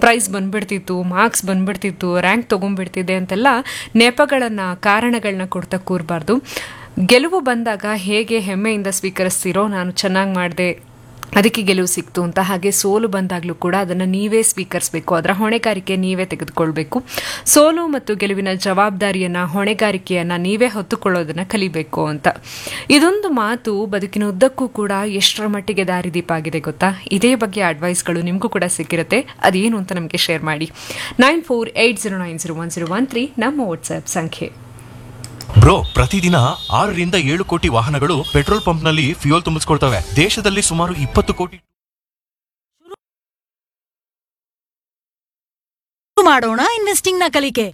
price ಬಂದ್ಬಿಡ್ತಿತ್ತು marks ಬಂದ್ಬಿಡ್ತಿತ್ತು rank ತೊಗೊಂಡ್ಬಿಡ್ತಿದ್ದೆ ಅಂತೆಲ್ಲ ನೆಪಗಳನ್ನು ಕಾರಣಗಳನ್ನ ಕೊಡ್ತಾ ಕೂರಬಾರ್ದು ಗೆಲುವು ಬಂದಾಗ ಹೇಗೆ ಹೆಮ್ಮೆಯಿಂದ ಸ್ವೀಕರಿಸ್ತೀರೋ ನಾನು ಚೆನ್ನಾಗಿ ಮಾಡಿದೆ ಅದಕ್ಕೆ ಗೆಲುವು ಸಿಕ್ತು ಅಂತ ಹಾಗೆ ಸೋಲು ಬಂದಾಗಲೂ ಕೂಡ ಅದನ್ನು ನೀವೇ ಸ್ವೀಕರಿಸಬೇಕು ಅದರ ಹೊಣೆಗಾರಿಕೆ ನೀವೇ ತೆಗೆದುಕೊಳ್ಬೇಕು ಸೋಲು ಮತ್ತು ಗೆಲುವಿನ ಜವಾಬ್ದಾರಿಯನ್ನು ಹೊಣೆಗಾರಿಕೆಯನ್ನು ನೀವೇ ಹೊತ್ತುಕೊಳ್ಳೋದನ್ನು ಕಲಿಬೇಕು ಅಂತ ಇದೊಂದು ಮಾತು ಬದುಕಿನ ಉದ್ದಕ್ಕೂ ಕೂಡ ಎಷ್ಟರ ಮಟ್ಟಿಗೆ ದಾರಿದೀಪ ಆಗಿದೆ ಗೊತ್ತಾ ಇದೇ ಬಗ್ಗೆ ಅಡ್ವೈಸ್ಗಳು ನಿಮಗೂ ಕೂಡ ಸಿಕ್ಕಿರುತ್ತೆ ಅದೇನು ಅಂತ ನಮಗೆ ಶೇರ್ ಮಾಡಿ nine four eight zero nine zero one zero one three ನಮ್ಮ ವಾಟ್ಸ್ಆ್ಯಪ್ ಸಂಖ್ಯೆ ಬ್ರೋ ಪ್ರತಿದಿನ ಆರರಿಂದ ಏಳು ಕೋಟಿ ವಾಹನಗಳು ಪೆಟ್ರೋಲ್ ಪಂಪ್ನಲ್ಲಿ ಫ್ಯೂಯಲ್ ತುಂಬಿಸ್ಕೊಳ್ತವೆ ದೇಶದಲ್ಲಿ ಸುಮಾರು ಇಪ್ಪತ್ತು ಕೋಟಿ ಮಾಡೋಣ ಇನ್ವೆಸ್ಟಿಂಗ್ ನ ಕಲಿಕೆ